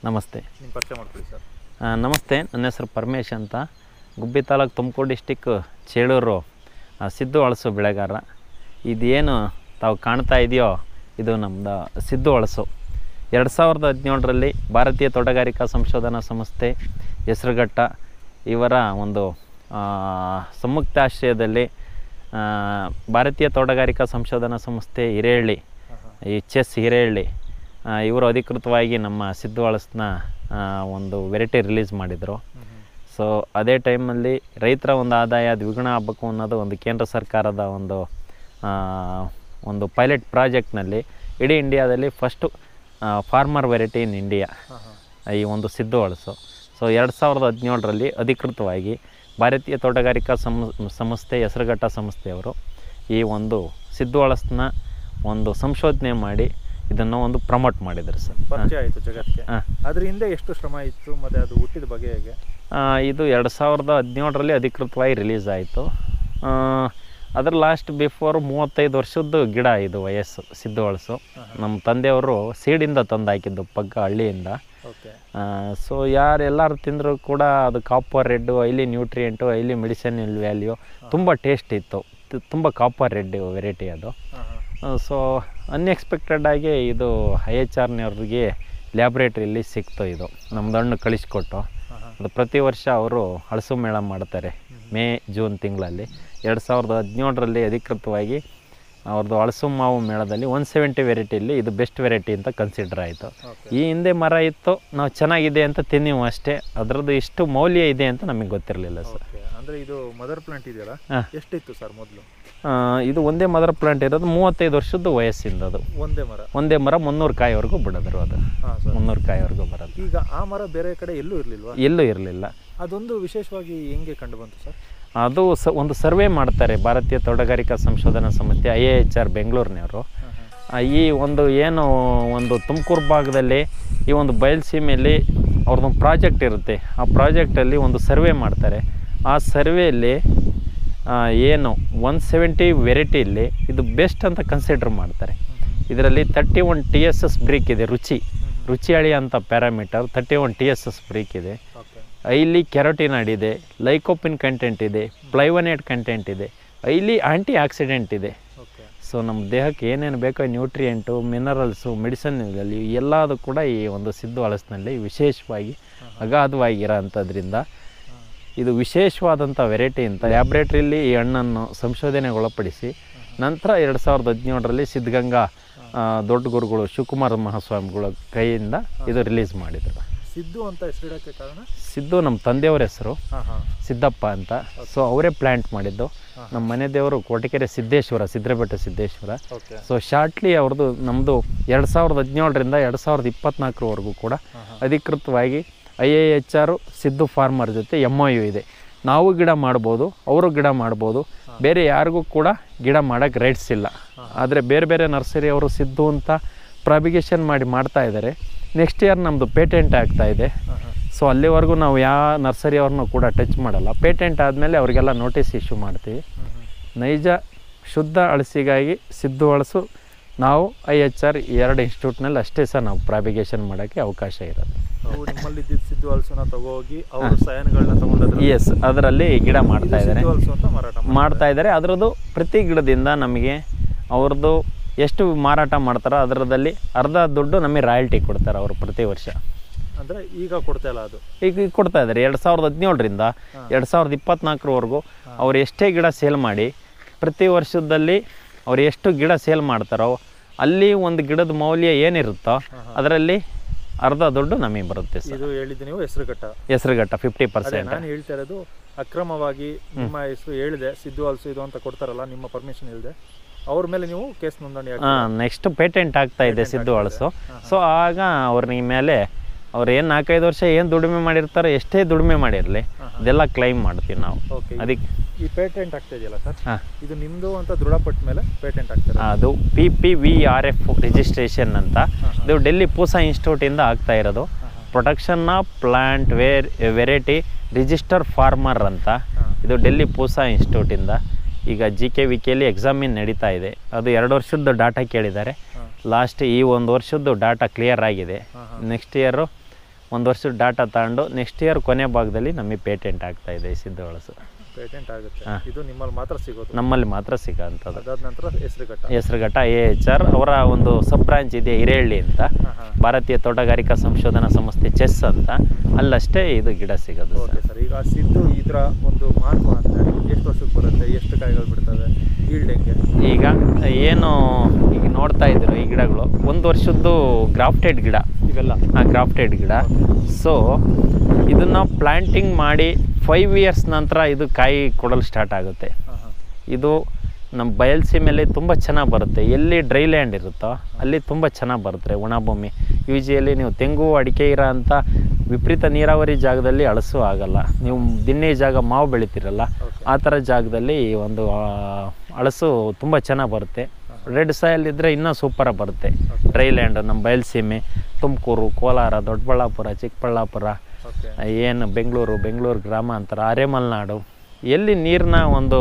ನಮಸ್ತೆ ನಿಮ್ಮ ಪರಿಚಯ ಮಾಡ್ಕೊಳ್ಳಿ ಸರ್ ಆ, ನಮಸ್ತೆ ನನ್ನ ಹೆಸರು ಪರಮೇಶ್ ಅಂತ ಗುಬ್ಬಿ ತಾಲೂಕು ತುಮಕೂರು ಡಿಸ್ಟಿಕ್ ಚೇಳೂರು ಆ, ಸಿದ್ದು ಹಳಸು ಬೆಳೆಗಾರ ಇದೇನು ತಾವು ಕಾಣ್ತಾ ಇದೆಯೋ ಇದು ನಮ್ಮದು ಸಿದ್ದು ಹಳಸು ಎರಡು ಸಾವಿರದ ಹದಿನೇಳರಲ್ಲಿ ಭಾರತೀಯ ತೋಟಗಾರಿಕಾ ಸಂಶೋಧನಾ ಸಂಸ್ಥೆ ಹೆಸರುಘಟ್ಟ ಇವರ ಒಂದು ಆ, ಸಂಯುಕ್ತಾಶ್ರಯದಲ್ಲಿ ಆ, ಭಾರತೀಯ ತೋಟಗಾರಿಕಾ ಸಂಶೋಧನಾ ಸಂಸ್ಥೆ ಹಿರೇಹಳ್ಳಿ ಈ ಚೆಸ್ ಹಿರೇಹಳ್ಳಿ ಆ, ಇವರು ಅಧಿಕೃತವಾಗಿ ನಮ್ಮ ಸಿದ್ದು ಹಳಸನ್ನ ಆ, ಒಂದು ವೆರೈಟಿ ರಿಲೀಸ್ ಮಾಡಿದರು ಸೊ ಅದೇ ಟೈಮಲ್ಲಿ ರೈತರ ಒಂದು ಆದಾಯ ದ್ವಿಗುಣ ಆಗಬೇಕು ಅನ್ನೋದು ಒಂದು ಕೇಂದ್ರ ಸರ್ಕಾರದ ಒಂದು ಆ, ಒಂದು ಪೈಲಟ್ ಪ್ರಾಜೆಕ್ಟ್ನಲ್ಲಿ ಇಡೀ ಇಂಡಿಯಾದಲ್ಲಿ first farmer variety in India ಈ ಒಂದು ಸಿದ್ದು ಹಳಸು ಸೊ ಎರಡು ಸಾವಿರದ ಹದಿನೇಳರಲ್ಲಿ ಅಧಿಕೃತವಾಗಿ ಭಾರತೀಯ ತೋಟಗಾರಿಕಾ ಸಮ ಸಂಸ್ಥೆ ಹೆಸರುಘಟ್ಟ ಸಂಸ್ಥೆಯವರು ಈ ಒಂದು ಸಿದ್ದು ಹಳಸನ್ನ ಒಂದು ಸಂಶೋಧನೆ ಮಾಡಿ ಇದನ್ನು ಒಂದು ಪ್ರಮೋಟ್ ಮಾಡಿದರು ಸರ್ ಪರಿಚಯ ಆಯಿತು ಜಗತ್ತಿಗೆ ಹಾಂ ಅದ್ರ ಹಿಂದೆ ಎಷ್ಟು ಶ್ರಮ ಇತ್ತು ಮತ್ತು ಅದು ಹುಟ್ಟಿದ ಬಗೆ ಹೇಗೆ ಆ, ಇದು ಎರಡು ಸಾವಿರದ ಹದಿನೇಳರಲ್ಲಿ ಅಧಿಕೃತವಾಗಿ ರಿಲೀಸ್ ಆಯಿತು ಅದರ ಲಾಸ್ಟ್ ಬಿಫೋರ್ ಮೂವತ್ತೈದು ವರ್ಷದ್ದು ಗಿಡ ಇದು ವಯಸ್ಸು ಸಿದ್ದು ಹಳಸು ನಮ್ಮ ತಂದೆಯವರು ಸೀಡಿಂದ ತಂದು ಹಾಕಿದ್ದು ಪಗ್ಗ ಹಳ್ಳಿಯಿಂದ ಓಕೆ ಸೊ ಯಾರು ಎಲ್ಲರೂ ತಿಂದರೂ ಕೂಡ ಅದು ಕಾಪರ್ ರೆಡ್ಡು ಐಲಿ ನ್ಯೂಟ್ರಿಯೆಂಟು ಐಲಿ ಮೆಡಿಸಿನಲ್ ವ್ಯಾಲ್ಯೂ ತುಂಬ ಟೇಸ್ಟ್ ಇತ್ತು ತು- ತುಂಬ ಕಾಪರ್ ರೆಡ್ ವೆರೈಟಿ ಅದು ಹಾಂ ಹಾಂ ಸೊ ಅನ್ಎಕ್ಸ್ಪೆಕ್ಟೆಡ್ ಆಗಿ ಇದು ಐ ಎಚ್ ಆರ್ನವ್ರಿಗೆ ಲ್ಯಾಬ್ರೇಟ್ರಿಯಲ್ಲಿ ಸಿಕ್ತು ಇದು ನಮ್ದು ಹಣ್ಣು ಕಳಿಸ್ಕೊಟ್ಟು ಹಾಂ ಹಾಂ ಅದು ಪ್ರತಿ ವರ್ಷ ಅವರು ಹಳಸು ಮೇಳ ಮಾಡ್ತಾರೆ ಮೇ ಜೂನ್ ತಿಂಗಳಲ್ಲಿ ಎರಡು ಸಾವಿರದ ಹದಿನೇಳರಲ್ಲಿ ಅಧಿಕೃತವಾಗಿ ಅವ್ರದ್ದು ಹಳಸು ಮಾವು ಮೇಳದಲ್ಲಿ ಒನ್ ಸೆವೆಂಟಿ ವೆರೈಟಿಯಲ್ಲಿ ಇದು ಬೆಸ್ಟ್ ವೆರೈಟಿ ಅಂತ ಕನ್ಸಿಡರ್ ಆಯಿತು ಓಕೆ ಈ ಹಿಂದೆ ಮರ ಇತ್ತು ನಾವು ಚೆನ್ನಾಗಿದೆ ಅಂತ ತಿನ್ನಿವು ಅಷ್ಟೇ ಅದರದ್ದು ಇಷ್ಟು ಮೌಲ್ಯ ಇದೆ ಅಂತ ನಮಗೆ ಗೊತ್ತಿರಲಿಲ್ಲ ಸರ್ ಓಕೆ ಅಂದರೆ ಇದು ಮದರ್ ಪ್ಲಾಂಟ್ ಇದೆಯಲ್ಲ ಹಾಂ. ಎಷ್ಟಿತ್ತು ಸರ್ ಮೊದಲು ಆ, ಇದು ಒಂದೇ ಮದರ್ ಪ್ಲಾಂಟ್ ಇರೋದು ಮೂವತ್ತೈದು ವರ್ಷದ ವಯಸ್ಸಿಂದ ಅದು ಒಂದೇ ಮರ ಒಂದೇ ಮರ ಮುನ್ನೂರು ಕಾಯಿವರೆಗೂ ಬಿಡೋದ್ರು ಅದು ಹಾಂ ಸರ್ ಮುನ್ನೂರು ಕಾಯಿವರೆಗೂ ಬರೋದು ಈಗ ಆ ಮರ ಬೇರೆ ಕಡೆ ಎಲ್ಲೂ ಇರಲಿಲ್ವಾ ಎಲ್ಲೂ ಇರಲಿಲ್ಲ ಅದೊಂದು ವಿಶೇಷವಾಗಿ ಹೆಂಗೆ ಕಂಡು ಬಂತು ಸರ್ ಅದು ಸ ಒಂದು ಸರ್ವೆ ಮಾಡ್ತಾರೆ ಭಾರತೀಯ ತೋಟಗಾರಿಕಾ ಸಂಶೋಧನಾ ಸಂಸ್ಥೆ ಐ ಎ ಎಚ್ ಆರ್ ಬೆಂಗಳೂರಿನವರು ಹಾಂ ಹಾಂ ಆ, ಈ ಒಂದು ಏನು ಒಂದು ತುಮಕೂರು ಭಾಗದಲ್ಲಿ ಈ ಒಂದು ಬಯಲುಸೀಮೆಯಲ್ಲಿ ಅವ್ರದ್ದೊಂದು ಪ್ರಾಜೆಕ್ಟ್ ಇರುತ್ತೆ ಆ ಪ್ರಾಜೆಕ್ಟಲ್ಲಿ ಒಂದು ಸರ್ವೆ ಮಾಡ್ತಾರೆ ಆ ಸರ್ವೆಯಲ್ಲಿ ಏನು ಒನ್ ಸೆವೆಂಟಿ ವೆರೈಟಿಯಲ್ಲಿ ಇದು ಬೆಸ್ಟ್ ಅಂತ ಕನ್ಸಿಡರ್ ಮಾಡ್ತಾರೆ ಇದರಲ್ಲಿ thirty one T S S brix ಇದೆ ರುಚಿ ರುಚಿ ಅಳಿ ಅಂತ parameter thirty one T S S brix ಇದೆ ಓಕೆ ಐಲಿ ಕೆರೋಟಿನಾಯ್ಡ್ ಇದೆ ಲೈಕೋಪಿನ್ ಕಂಟೆಂಟ್ ಇದೆ ಪ್ಲೈವನೇಟ್ ಕಂಟೆಂಟ್ ಇದೆ ಐಲಿ ಆಂಟಿ ಆಕ್ಸಿಡೆಂಟ್ ಇದೆ ಓಕೆ ಸೊ ನಮ್ಮ ದೇಹಕ್ಕೆ ಏನೇನು ಬೇಕೋ ನ್ಯೂಟ್ರಿಯೆಂಟು ಮಿನರಲ್ಸು ಮೆಡಿಸನ್ಗಳಲ್ಲಿ ಎಲ್ಲದೂ ಕೂಡ ಈ ಒಂದು ಸಿದ್ದು ಹಳಸಿನಲ್ಲಿ ವಿಶೇಷವಾಗಿ ಅಗಾಧವಾಗಿರೋ ಅಂಥದ್ರಿಂದ ಇದು ವಿಶೇಷವಾದಂಥ ವೆರೈಟಿ ಅಂತ ಲ್ಯಾಬ್ರೇಟ್ರಿಯಲ್ಲಿ ಈ ಹಣ್ಣನ್ನು ಸಂಶೋಧನೆಗೆ ಒಳಪಡಿಸಿ ನಂತರ ಎರಡು ಸಾವಿರದ ಹದಿನೇಳರಲ್ಲಿ ಸಿದ್ಧಗಂಗಾ ಆ, ದೊಡ್ಡ ಗುರುಗಳು ಶಿವಕುಮಾರ ಮಹಾಸ್ವಾಮಿಗಳ ಕೈಯಿಂದ ಇದು ರಿಲೀಸ್ ಮಾಡಿದರು ಸಿದ್ದು ಅಂತ ಹೆಸರಿಡೋಕ್ಕೆ ಕಾರಣ ಸಿದ್ದು ನಮ್ಮ ತಂದೆಯವ್ರ ಹೆಸರು ಹಾಂ ಹಾಂ ಸಿದ್ದಪ್ಪ ಅಂತ ಸೊ ಅವರೇ ಪ್ಲ್ಯಾಂಟ್ ಮಾಡಿದ್ದು ನಮ್ಮ ಮನೆ ದೇವರು Kotekere Siddeshwara Sidrabetta Siddeshwara okay so shortly ಅವ್ರದ್ದು ನಮ್ಮದು ಎರಡು ಸಾವಿರದ ಹದಿನೇಳರಿಂದ ಎರಡು ಸಾವಿರದ ಇಪ್ಪತ್ನಾಲ್ಕರವರೆಗೂ ಕೂಡ ಅಧಿಕೃತವಾಗಿ I A H R Siddu farmer ಜೊತೆ ಎಮ್ ಐ ಯು ಇದೆ ನಾವು ಗಿಡ ಮಾಡ್ಬೋದು ಅವರು ಗಿಡ ಮಾಡ್ಬೋದು ಬೇರೆ ಯಾರಿಗೂ ಕೂಡ ಗಿಡ ಮಾಡೋಕ್ಕೆ ರೈಟ್ಸ್ ಇಲ್ಲ ಆದರೆ ಬೇರೆ ಬೇರೆ ನರ್ಸರಿ ಅವರು ಸಿದ್ದು ಅಂತ ಪ್ರಾಬಿಗೇಷನ್ ಮಾಡಿ ಮಾಡ್ತಾ ಇದ್ದಾರೆ ನೆಕ್ಸ್ಟ್ ಇಯರ್ ನಮ್ಮದು ಪೇಟೆಂಟ್ ಆಗ್ತಾ ಇದೆ ಹಾಂ ಹಾಂ ಸೊ ಅಲ್ಲಿವರೆಗೂ ನಾವು ಯಾವ ನರ್ಸರಿ ಅವ್ರನ್ನೂ ಕೂಡ ಟಚ್ ಮಾಡಲ್ಲ ಪೇಟೆಂಟ್ ಆದಮೇಲೆ ಅವರಿಗೆಲ್ಲ ನೋಟಿಸ್ ಇಶ್ಯೂ ಮಾಡ್ತೀವಿ ಹ್ಞೂ ಹ್ಞೂ ನೈಜ ಶುದ್ಧ ಅಳಸಿಗಾಗಿ ಸಿದ್ದು ಹಳಸು ನಾವು ಐ ಎಚ್ ಆರ್ ಎರಡು ಇನ್ಸ್ಟಿಟ್ಯೂಟ್ನಲ್ಲಿ ಅಷ್ಟೇ ಸಹ ನಾವು ಪ್ರಾಬಿಗೇಷನ್ ಮಾಡೋಕ್ಕೆ ಅವಕಾಶ ಇರೋದು ನಾವು ನಿಮ್ಮಲ್ಲಿ ಇದ್ದಿದ್ದು ಸಿದ್ದು ಹಲಸನ್ನ ತಗೋಗಿ ಅವರು ಸಯನ್ಗಳನ್ನ ತಗೊಂಡಾದ್ರೆ ಎಸ್ ಅದರಲ್ಲಿ ಗಿಡ ಮಾಡ್ತಾ ಇದ್ದಾರೆ ಸಿದ್ದು ಹಲಸು ಅಂತ ಮಾರಾಟ ಮಾಡಿ ಮಾಡ್ತಾ ಇದ್ದಾರೆ ಅದರದ್ದು ಪ್ರತಿ ಗಿಡದಿಂದ ನಮಗೆ ಅವ್ರದ್ದು ಎಷ್ಟು ಮಾರಾಟ ಮಾಡ್ತಾರೋ ಅದರದಲ್ಲಿ ಅರ್ಧ ದುಡ್ಡು ನಮಗೆ ರಾಯಲ್ಟಿ ಕೊಡ್ತಾರೆ ಅವರು ಪ್ರತಿ ವರ್ಷ ಅಂದರೆ ಈಗ ಕೊಡ್ತಾ ಇಲ್ಲ ಅದು ಈಗ ಈಗ ಕೊಡ್ತಾ ಇದ್ದಾರೆ ಎರಡು ಸಾವಿರದ ಹದಿನೇಳರಿಂದ ಎರಡು ಸಾವಿರದ ಇಪ್ಪತ್ನಾಲ್ಕರವರೆಗೂ ಅವ್ರು ಎಷ್ಟೇ ಗಿಡ ಸೇಲ್ ಮಾಡಿ ಪ್ರತಿ ವರ್ಷದಲ್ಲಿ ಅವ್ರು ಎಷ್ಟು ಗಿಡ ಸೇಲ್ ಮಾಡ್ತಾರೋ ಅಲ್ಲಿ ಒಂದು ಗಿಡದ ಮೌಲ್ಯ ಏನಿರುತ್ತೋ ಅದರಲ್ಲಿ ಅರ್ಧ ದುಡ್ಡು ನಮಗೆ ಬರುತ್ತೆ ಸರ್ ಇದು ಹೇಳಿದ್ದು ನೀವು ಹೆಸರುಘಟ್ಟ ಹೆಸರುಘಟ್ಟ ಫಿಫ್ಟಿ ಅದೇ ಪರ್ಸೆಂಟ್ ನಾನು ಹೇಳ್ತಾ ಇರೋದು ಅಕ್ರಮವಾಗಿ ನಿಮ್ಮ ಹೆಸರು ಹೇಳಿದೆ ಸಿದ್ದು ಹಲಸು ಇದು ಅಂತ ಕೊಡ್ತಾರಲ್ಲ ನಿಮ್ಮ ಪರ್ಮಿಷನ್ ಇಲ್ಲದೆ ಅವ್ರ ಮೇಲೆ ನೀವು ಕೇಸ್ ನೋಂದಣಿ ಹಾಕಿ ಹಾಂ ನೆಕ್ಸ್ಟ್ ಪೇಟೆಂಟ್ ಆಗ್ತಾ ಇದೆ ಸಿದ್ದು ಹಳಸು ಸೊ ಆಗ ಅವ್ರ ಮೇಲೆ ಅವ್ರು ಏನು ನಾಲ್ಕೈದು ವರ್ಷ ಏನು ದುಡಿಮೆ ಮಾಡಿರ್ತಾರೋ ಎಷ್ಟೇ ದುಡಿಮೆ ಮಾಡಿರಲಿ ಅದೆಲ್ಲ ಕ್ಲೈಮ್ ಮಾಡ್ತೀವಿ ನಾವು ಓಕೆ ಅದಕ್ಕೆ ಈ ಪೇಟೆಂಟ್ ಆಗ್ತಾ ಇದೆಯಲ್ಲ ಸರ್ ಹಾಂ ಇದು ನಿಮ್ಮದು ಅಂತ ದೃಢಪಟ್ಟ ಮೇಲೆ ಪೇಟೆಂಟ್ ಆಗ್ತದೆ ಅದು P P V R F registration ಅಂತ ಇದು ಡೆಲ್ಲಿ ಪೂಸಾ ಇನ್ಸ್ಟಿಟ್ಯೂಟಿಂದ ಆಗ್ತಾ ಇರೋದು ಪ್ರೊಟೆಕ್ಷನ್ ಆಫ್ ಪ್ಲಾಂಟ್ ವೇರ್ ವೆರೈಟಿ ರಿಜಿಸ್ಟರ್ ಫಾರ್ಮರ್ ಅಂತ ಇದು ಡೆಲ್ಲಿ ಪೂಸಾ ಇನ್ಸ್ಟಿಟ್ಯೂಟಿಂದ ಈಗ ಜಿ ಕೆ ವಿ ಕೆಲಿ ಎಕ್ಸಾಮಿನ್ ನಡೀತಾ ಇದೆ ಅದು ಎರಡು ವರ್ಷದ್ದು ಡಾಟಾ ಕೇಳಿದ್ದಾರೆ ಲಾಸ್ಟ್ ಈ ಒಂದು ವರ್ಷದ್ದು ಡಾಟಾ ಕ್ಲಿಯರ್ ಆಗಿದೆ ನೆಕ್ಸ್ಟ್ ಇಯರು ಒಂದು ವರ್ಷದ ಡಾಟಾ ತಗೊಂಡು ನೆಕ್ಸ್ಟ್ ಇಯರ್ ಕೊನೆ ಭಾಗದಲ್ಲಿ ನಮಗೆ ಪೇಟೆಂಟ್ ಆಗ್ತಾ ಇದೆ ಈ ಸಿದ್ದು ಹಳಸು ಪೇಟೆಂಟ್ ಆಗುತ್ತೆ ಹಾ. ಇದು ನಿಮ್ಮಲ್ಲಿ ಮಾತ್ರ ಸಿಗೋದು ನಮ್ಮಲ್ಲಿ ಮಾತ್ರ ಸಿಗೋಂಥದ್ದು ಅದಾದ ನಂತರ Hesaraghatta Hesaraghatta A H R ಅವರ ಒಂದು ಸಬ್ ಬ್ರಾಂಚ್ ಇದೆ ಹಿರೇಹಳ್ಳಿ ಅಂತ ಹಾಂ ಹಾಂ ಭಾರತೀಯ ತೋಟಗಾರಿಕಾ ಸಂಶೋಧನಾ ಸಂಸ್ಥೆ ಚೆಸ್ ಅಂತ ಅಲ್ಲಷ್ಟೇ ಇದು ಗಿಡ ಸಿಗೋದು ಓಕೆ ಸರ್ ಸರ್ ಈಗ ಸಿದ್ದು ಇದರ ಒಂದು ಮಹತ್ವ ಅಂದರೆ ಎಷ್ಟು ವರ್ಷಕ್ಕೆ ಬರುತ್ತೆ ಎಷ್ಟು ಕಾಯಿಗಳು ಬಿಡ್ತವೆ ಈಲ್ಡ್ ಹೆಂಗೆ ಈಗ ಏನು ಈಗ ನೋಡ್ತಾ ಇದ್ದೀರೋ ಈ ಗಿಡಗಳು ಒಂದು ವರ್ಷದ್ದು ಗ್ರಾಫ್ಟೆಡ್ ಗಿಡ ಇವೆಲ್ಲ ಆ ಗ್ರಾಫ್ಟೆಡ್ ಗಿಡ ಸೊ ಇದನ್ನು ಪ್ಲ್ಯಾಂಟಿಂಗ್ ಮಾಡಿ ಫೈವ್ ಇಯರ್ಸ್ ನಂತರ ಇದು ಕಾಯಿ ಕೊಡಲು ಸ್ಟಾರ್ಟ್ ಆಗುತ್ತೆ ಹಾಂ ಹಾಂ ಇದು ನಮ್ಮ ಬಯಲ್ಸೀಮೆಯಲ್ಲಿ ತುಂಬ ಚೆನ್ನಾಗಿ ಬರುತ್ತೆ ಎಲ್ಲಿ ಡ್ರೈ ಲ್ಯಾಂಡ್ ಇರುತ್ತೋ ಅಲ್ಲಿ ತುಂಬ ಚೆನ್ನಾಗಿ ಬರುತ್ತೆ ಒಣಭೂಮಿ ಯೂಶಿಯಲಿ ನೀವು ತೆಂಗು ಅಡಿಕೆ ಇರೋ ಅಂಥ ವಿಪರೀತ ನೀರಾವರಿ ಜಾಗದಲ್ಲಿ ಅಳಸು ಆಗಲ್ಲ ನೀವು ದಿನ್ನೆ ಜಾಗ ಮಾವು ಬೆಳಿತೀರಲ್ಲ ಓಕೆ ಆ ಥರ ಜಾಗದಲ್ಲಿ ಈ ಒಂದು ಆ, ಅಳಸು ತುಂಬ ಚೆನ್ನಾಗಿ ಬರುತ್ತೆ ರೆಡ್ ಸಾಯಲ್ ಇದ್ದರೆ ಇನ್ನೂ ಸೂಪರಾಗಿ ಬರುತ್ತೆ ಡ್ರೈ ಲ್ಯಾಂಡ್ ನಮ್ಮ ಬಯಲ್ಸೀಮೆ ತುಮಕೂರು ಕೋಲಾರ ದೊಡ್ಡಬಳ್ಳಾಪುರ ಚಿಕ್ಕಬಳ್ಳಾಪುರ ಓಕೆ ಏನು ಬೆಂಗಳೂರು ಬೆಂಗಳೂರು ಗ್ರಾಮಾಂತರ ಅರೆಮಲೆನಾಡು ಎಲ್ಲಿ ನೀರಿನ ಒಂದು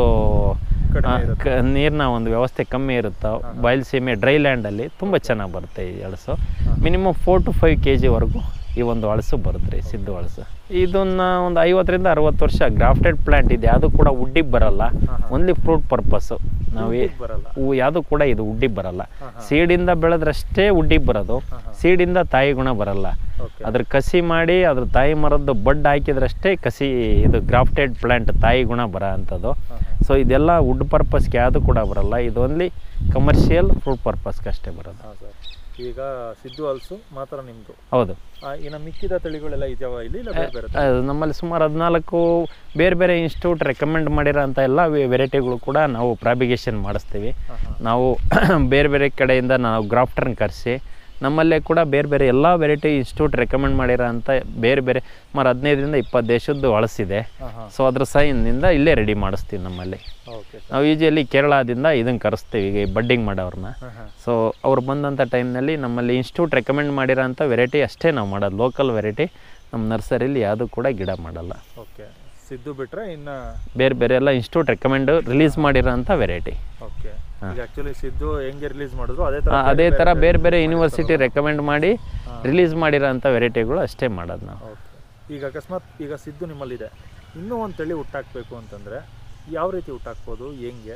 ಕಡಿಮೆ ಆ, ಇರುತ್ತೆ. ಕ- ನೀರಿನ ಒಂದು ವ್ಯವಸ್ಥೆ ಕಮ್ಮಿ ಇರುತ್ತೋ ಬಯಲ್ಸೀಮೆ ಡ್ರೈ ಲ್ಯಾಂಡಲ್ಲಿ ತುಂಬ ಚೆನ್ನಾಗಿ ಬರುತ್ತೆ ಈ ಹಳಸು minimum four to five K ಜಿವರೆಗೂ ಈ ಒಂದು ಹಳಸು ಬರುತ್ತೆ ರೀ ಸಿದ್ದು ಹಳಸು ಇದನ್ನ ಒಂದು ಐವತ್ತರಿಂದ ಅರವತ್ತು ವರ್ಷ ಗ್ರಾಫ್ಟೆಡ್ ಪ್ಲಾಂಟ್ ಇದೆ ಅದು ಕೂಡ ಉಡ್ಡಿಗೆ ಬರಲ್ಲ ಹಾ, ಹಾ. ಓನ್ಲಿ ಫ್ರೂಟ್ ಪರ್ಪಸ್ಸು ನಾವು ಉಡ್ಡಿಗ್ ಬರಲ್ಲ ಹೂ ಯಾವುದು ಕೂಡ ಇದು ಉಡ್ಡಿಗೆ ಬರಲ್ಲ ಹಾ, ಹಾ. ಸೀಡಿಂದ ಬೆಳೆದ್ರಷ್ಟೇ ಉಡ್ಡಿಗೆ ಬರೋದು ಹಾ, ಹಾ. ಸೀಡಿಂದ ತಾಯಿ ಗುಣ ಬರಲ್ಲ ಓಕೆ ಅದ್ರ ಕಸಿ ಮಾಡಿ ಅದ್ರ ತಾಯಿ ಮರದ್ದು ಬಡ್ ಹಾಕಿದ್ರಷ್ಟೇ ಕಸಿ ಇದು ಗ್ರಾಫ್ಟೆಡ್ ಪ್ಲಾಂಟ್ ತಾಯಿ ಗುಣ ಬರೋ ಅಂಥದ್ದು ಹಾಂ ಹಾಂ ಸೊ ಇದೆಲ್ಲ ವುಡ್ ಪರ್ಪಸ್ಗೆ ಯಾವುದು ಕೂಡ ಬರಲ್ಲ ಇದು ಓನ್ಲಿ ಕಮರ್ಷಿಯಲ್ ಫ್ರೂಟ್ ಪರ್ಪಸ್ಗೆ ಅಷ್ಟೇ ಬರೋದು ಹಾಂ ಸರ್ ಈಗ ಸಿದ್ದು ಹಲ್ಸು ಮಾತ್ರ ನಿಮ್ಮದು ಹೌದು ಇನ್ನು ಮಿಕ್ಕಿದ ತಳಿಗಳೆಲ್ಲ ಇದಾವ ಇಲ್ಲಿ ಇಲ್ಲ ಬೇರೆ ಬೇರೆ ಅದು ನಮ್ಮಲ್ಲಿ ಸುಮಾರು ಹದಿನಾಲ್ಕು ಬೇರೆ ಬೇರೆ ಇನ್ಸ್ಟಿಟ್ಯೂಟ್ ರೆಕಮೆಂಡ್ ಮಾಡಿರೋ ಅಂಥ ಎಲ್ಲ ವೆರೈಟಿಗಳು ಕೂಡ ನಾವು ಪ್ರಾಬಿಗೇಷನ್ ಮಾಡಿಸ್ತೀವಿ ಹಾಂ ಹಾಂ ನಾವು ಬೇರೆ ಬೇರೆ ಕಡೆಯಿಂದ ನಾವು ಗ್ರಾಫ್ಟರ್ನ ಕರೆಸಿ ನಮ್ಮಲ್ಲೇ ಕೂಡ ಬೇರೆ ಬೇರೆ ಎಲ್ಲ ವೆರೈಟಿ ಇನ್ಸ್ಟಿಟ್ಯೂಟ್ ರೆಕಮೆಂಡ್ ಮಾಡಿರೋ ಅಂಥ ಬೇರೆ ಬೇರೆ ಸುಮಾರು ಹದಿನೈದರಿಂದ ಇಪ್ಪತ್ತು ದೇಶದ್ದು ಹಳಸಿದೆ ಹಾಂ ಹಾಂ ಸೊ ಅದ್ರ ಸೈನ್ನಿಂದ ಇಲ್ಲೇ ರೆಡಿ ಮಾಡಿಸ್ತೀವಿ ನಮ್ಮಲ್ಲಿ ಓಕೆ ಸರ್ ನಾವು ಯೂಶಲಿ ಕೇರಳದಿಂದ ಇದನ್ನು ಕರೆಸ್ತೀವಿ ಈಗ ಬಡ್ಡಿಂಗ್ ಮಾಡೋರನ್ನ ಹಾಂ ಹಾಂ ಸೊ ಅವ್ರು ಬಂದಂಥ ಟೈಮ್ನಲ್ಲಿ ನಮ್ಮಲ್ಲಿ ಇನ್ಸ್ಟಿಟ್ಯೂಟ್ ರೆಕಮೆಂಡ್ ಮಾಡಿರೋ ಅಂಥ ವೆರೈಟಿ ಅಷ್ಟೇ ನಾವು ಮಾಡೋದು ಲೋಕಲ್ ವೆರೈಟಿ ನಮ್ಮ ನರ್ಸರಿಲಿ ಯಾವುದು ಕೂಡ ಗಿಡ ಮಾಡಲ್ಲ ಓಕೆ ಸಿದ್ದು ಬಿಟ್ರೆ ಇನ್ನು ಬೇರೆ ಬೇರೆ ಎಲ್ಲ ಇನ್ಸ್ಟಿಟ್ಯೂಟ್ ರೆಕಮೆಂಡ್ ರಿಲೀಸ್ ಮಾಡಿರೋ ಅಂಥ ವೆರೈಟಿ ಓಕೆ ಈಗ ಆ್ಯಕ್ಚುಲಿ ಸಿದ್ದು ಹೆಂಗೆ ರಿಲೀಸ್ ಮಾಡಿದ್ರು ಅದೇ ಥರ ಅದೇ ಥರ ಬೇರೆ ಬೇರೆ ಯೂನಿವರ್ಸಿಟಿ ರೆಕಮೆಂಡ್ ಮಾಡಿ ಹಾ. ರಿಲೀಸ್ ಮಾಡಿರೋ ಅಂಥ ವೆರೈಟಿಗಳು ಅಷ್ಟೇ ಮಾಡೋದು ನಾವು ಓಕೆ ಈಗ ಅಕಸ್ಮಾತ್ ಈಗ ಸಿದ್ದು ನಿಮ್ಮಲ್ಲಿದೆ ಇನ್ನೂ ಒಂದು ತಳಿ ಹುಟ್ಟಾಕಬೇಕು ಅಂತಂದರೆ ಯಾವ ರೀತಿ ಹುಟ್ಟಾಕ್ಬೋದು ಹೆಂಗೆ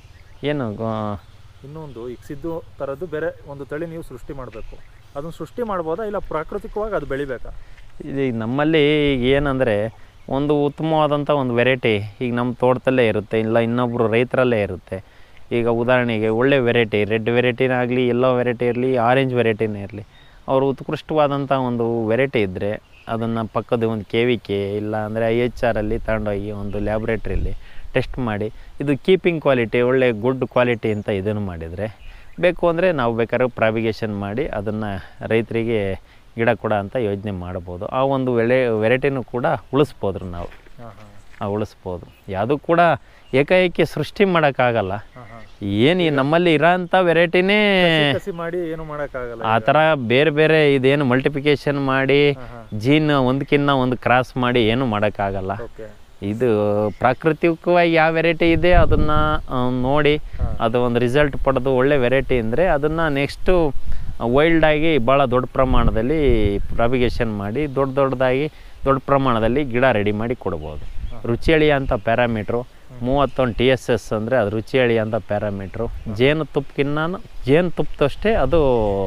ಏನು ಆ, ಇನ್ನೊಂದು ಈಗ ಸಿದ್ದು ಥರದ್ದು ಬೇರೆ ಒಂದು ತಳಿ ನೀವು ಸೃಷ್ಟಿ ಮಾಡಬೇಕು ಅದನ್ನು ಸೃಷ್ಟಿ ಮಾಡ್ಬೋದಾ ಇಲ್ಲ ಪ್ರಾಕೃತಿಕವಾಗಿ ಅದು ಬೆಳಿಬೇಕಾ ಇದು ಈಗ ನಮ್ಮಲ್ಲಿ ಈಗ ಏನಂದರೆ ಒಂದು ಉತ್ತಮವಾದಂಥ ಒಂದು ವೆರೈಟಿ ಈಗ ನಮ್ಮ ತೋಟದಲ್ಲೇ ಇರುತ್ತೆ ಇಲ್ಲ ಇನ್ನೊಬ್ಬರು ರೈತರಲ್ಲೇ ಇರುತ್ತೆ ಈಗ ಉದಾಹರಣೆಗೆ ಒಳ್ಳೆ ವೆರೈಟಿ ರೆಡ್ ವೆರೈಟಿನೇ ಆಗಲಿ ಎಲ್ಲೋ ವೆರೈಟಿ ಇರಲಿ ಆರೆಂಜ್ ವೆರೈಟಿನೇ ಇರಲಿ ಅವರು ಉತ್ಕೃಷ್ಟವಾದಂಥ ಒಂದು ವೆರೈಟಿ ಇದ್ದರೆ ಅದನ್ನು ಪಕ್ಕದ ಒಂದು ಕೆ ವಿ ಕೆ ಇಲ್ಲ ಅಂದರೆ ಐ ಎಚ್ ಆರಲ್ಲಿ ತಗೊಂಡೋಗಿ ಒಂದು ಲ್ಯಾಬ್ರೇಟ್ರಿಲಿ ಟೆಸ್ಟ್ ಮಾಡಿ ಇದು ಕೀಪಿಂಗ್ ಕ್ವಾಲಿಟಿ ಒಳ್ಳೆ ಗುಡ್ ಕ್ವಾಲಿಟಿ ಅಂತ ಇದನ್ನು ಮಾಡಿದರೆ ಬೇಕು ಅಂದರೆ ನಾವು ಬೇಕಾದ್ರೆ ಪ್ರಾಬಿಗೇಷನ್ ಮಾಡಿ ಅದನ್ನು ರೈತರಿಗೆ ಗಿಡ ಕೊಡ ಅಂತ ಯೋಜನೆ ಮಾಡ್ಬೋದು ಆ ಒಂದು ವೆಳೆ ವೆರೈಟಿನೂ ಕೂಡ ಉಳಿಸ್ಬೋದ್ರಿ ನಾವು ಹಾಂ ಹಾಂ ಆ ಉಳಿಸ್ಬೋದು ಯಾವುದೂ ಕೂಡ ಏಕಾಏಕಿ ಸೃಷ್ಟಿ ಮಾಡೋಕ್ಕಾಗಲ್ಲ ಹಾಂ ಹಾಂ ಏನು ಈ ನಮ್ಮಲ್ಲಿ ಇರೋಂಥ ವೆರೈಟಿನೇ ಕಸಿ ಮಾಡಿ ಏನು ಮಾಡೋಕ್ಕಾಗಲ್ಲ ಆ ಥರ ಬೇರೆ ಬೇರೆ ಇದೇನು ಮಲ್ಟಿಪ್ಲಿಕೇಶನ್ ಮಾಡಿ ಹಾಂ ಹಾಂ ಜೀನ್ ಒಂದಕ್ಕಿಂತ ಒಂದು ಕ್ರಾಸ್ ಮಾಡಿ ಏನು ಮಾಡೋಕ್ಕಾಗಲ್ಲ ಓಕೆ ಇದು ಪ್ರಾಕೃತಿಕವಾಗಿ ಯಾವ ವೆರೈಟಿ ಇದೆ ಅದನ್ನು ನೋಡಿ ಹಾಂ ಅದು ಒಂದು ರಿಸಲ್ಟ್ ಪಡೆದು ಒಳ್ಳೆ ವೆರೈಟಿ ಅಂದರೆ ಅದನ್ನು ನೆಕ್ಸ್ಟು ವೈಲ್ಡಾಗಿ ಭಾಳ ದೊಡ್ಡ ಪ್ರಮಾಣದಲ್ಲಿ ಪ್ರಾಬಿಗೇಷನ್ ಮಾಡಿ ದೊಡ್ಡ ದೊಡ್ಡದಾಗಿ ದೊಡ್ಡ ಪ್ರಮಾಣದಲ್ಲಿ ಗಿಡ ರೆಡಿ ಮಾಡಿ ಕೊಡ್ಬೋದು ರುಚಿಯಳಿ ಅಂತ ಪ್ಯಾರಾಮೀಟ್ರು ಮೂವತ್ತೊಂದು ಟಿ ಎಸ್ ಎಸ್ ಅಂದರೆ ಅದು ರುಚಿಯಳಿ ಅಂತ ಪ್ಯಾರಾಮೀಟ್ರು ಜೇನು ತುಪ್ಪಕ್ಕಿನ್ನ ಜೇನು ತುಪ್ಪದಷ್ಟೇ ಅದು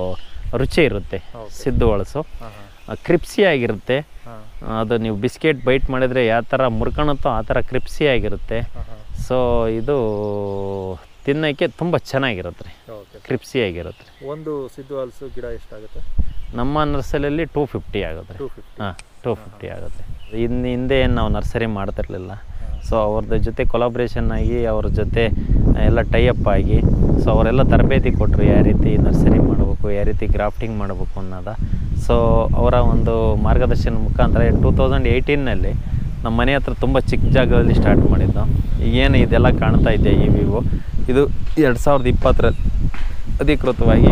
ರುಚಿ ಇರುತ್ತೆ Okay. ಸಿದ್ದು ಒಳಸು ಹಾಂ ಹಾಂ ಕ್ರಿಪ್ಸಿ ಆಗಿರುತ್ತೆ ಹಾಂ ಅದು ನೀವು ಬಿಸ್ಕೆಟ್ ಬೈಟ್ ಮಾಡಿದರೆ ಯಾವ ಥರ ಮುರ್ಕೊಳುತ್ತೋ ಆ ಥರ ಕ್ರಿಪ್ಸಿ ಆಗಿರುತ್ತೆ ಹಾಂ ಹಾಂ ಸೊ ಇದು ತಿನ್ನೋಕ್ಕೆ ತುಂಬ ಚೆನ್ನಾಗಿರುತ್ತೆ ರೀ ಓಕೆ ಕ್ರಿಪ್ಸಿ ಆಗಿರುತ್ತೆ ರೀ ಒಂದು ಸಿದ್ದು ಹಲಸು ಗಿಡ ಎಷ್ಟಾಗುತ್ತೆ ನಮ್ಮ ನರ್ಸರಿಯಲ್ಲಿ ಟೂ ಫಿಫ್ಟಿ ಆಗುತ್ತೆ ಟೂ ರೀ ಫಿಫ್ಟಿ ಹಾಂ ಟೂ ಫಿಫ್ಟಿ ಆಗುತ್ತೆ ಇನ್ನು ಹಿಂದೆ ಏನು ನಾವು ನರ್ಸರಿ ಮಾಡ್ತಿರ್ಲಿಲ್ಲ ಸೊ ಅವ್ರದ್ದು ಜೊತೆ ಕೊಲಾಬ್ರೇಷನ್ ಆಗಿ ಅವ್ರ ಜೊತೆ ಎಲ್ಲ ಟೈಅಪ್ ಆಗಿ ಸೊ ಅವರೆಲ್ಲ ತರಬೇತಿ ಕೊಟ್ಟರು ಯಾವ ರೀತಿ ನರ್ಸರಿ ಮಾಡಬೇಕು ಯಾವ ರೀತಿ ಗ್ರಾಫ್ಟಿಂಗ್ ಮಾಡಬೇಕು ಅನ್ನೋದ ಸೊ ಅವರ ಒಂದು ಮಾರ್ಗದರ್ಶನ ಮುಖಾಂತರ ಟೂ ತೌಸಂಡ್ ಏಯ್ಟೀನಲ್ಲಿ ನಮ್ಮ ಮನೆ ಹತ್ರ ತುಂಬ ಚಿಕ್ಕ ಜಾಗದಲ್ಲಿ ಸ್ಟಾರ್ಟ್ ಮಾಡಿದ್ದು ಏನು ಇದೆಲ್ಲ ಕಾಣ್ತಾ ಇದೆ ಈ ವಿವೋ ಇದು ಎರಡು ಸಾವಿರದ ಇಪ್ಪತ್ತರ ಅಧಿಕೃತವಾಗಿ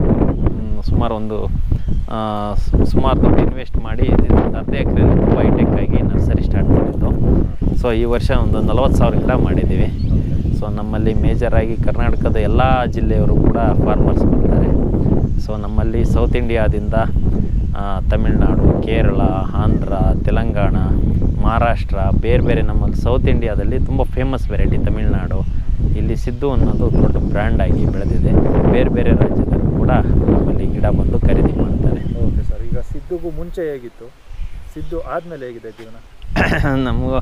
ಮ್, ಸುಮಾರು ಒಂದು ಆ, ಸು- ಸುಮಾರು ದುಡ್ಡು ಇನ್ವೆಸ್ಟ್ ಮಾಡಿ ಇದನ್ನ ಅರ್ಧ ಎಕರೆಯಲ್ಲಿ ತುಂಬ ಹೈಟೆಕ್ ಆಗಿ ನರ್ಸರಿ ಸ್ಟಾರ್ಟ್ ಮಾಡಿದ್ದು ಸೊ ಈ ವರ್ಷ ಒಂದು ನಲವತ್ತು ಸಾವಿರ ಗಿಡ ಮಾಡಿದ್ದೀವಿ ಸೊ ನಮ್ಮಲ್ಲಿ ಮೇಜರಾಗಿ ಕರ್ನಾಟಕದ ಎಲ್ಲ ಜಿಲ್ಲೆಯವರು ಕೂಡ ಫಾರ್ಮರ್ಸ್ ಬರ್ತಾರೆ ಸೊ ನಮ್ಮಲ್ಲಿ ಸೌತ್ ಇಂಡಿಯಾದಿಂದ ಆ, ತಮಿಳ್ನಾಡು ಕೇರಳ ಆಂಧ್ರ ತೆಲಂಗಾಣ ಮಹಾರಾಷ್ಟ್ರ ಬೇರೆ ಬೇರೆ ನಮ್ಮಲ್ಲಿ ಸೌತ್ ಇಂಡಿಯಾದಲ್ಲಿ ತುಂಬ ಫೇಮಸ್ ವೆರೈಟಿ ತಮಿಳ್ನಾಡು ಇಲ್ಲಿ ಸಿದ್ದು ಅನ್ನೋದು ದೊಡ್ಡ ಬ್ರ್ಯಾಂಡ್ ಆಗಿ ಬೆಳೆದಿದೆ ಬೇರೆ ಬೇರೆ ರಾಜ್ಯದಲ್ಲೂ ಕೂಡ ನಮ್ಮಲ್ಲಿ ಗಿಡ ಬಂದು ಖರೀದಿ ಮಾಡ್ತಾರೆ ಓಕೆ ಸರ್ ಈಗ ಸಿದ್ದುಗೂ ಮುಂಚೆ ಹೇಗಿತ್ತು ಸಿದ್ದು ಆದಮೇಲೆ ಹೇಗಿದೆ ಜೀವನ ನಮಗೂ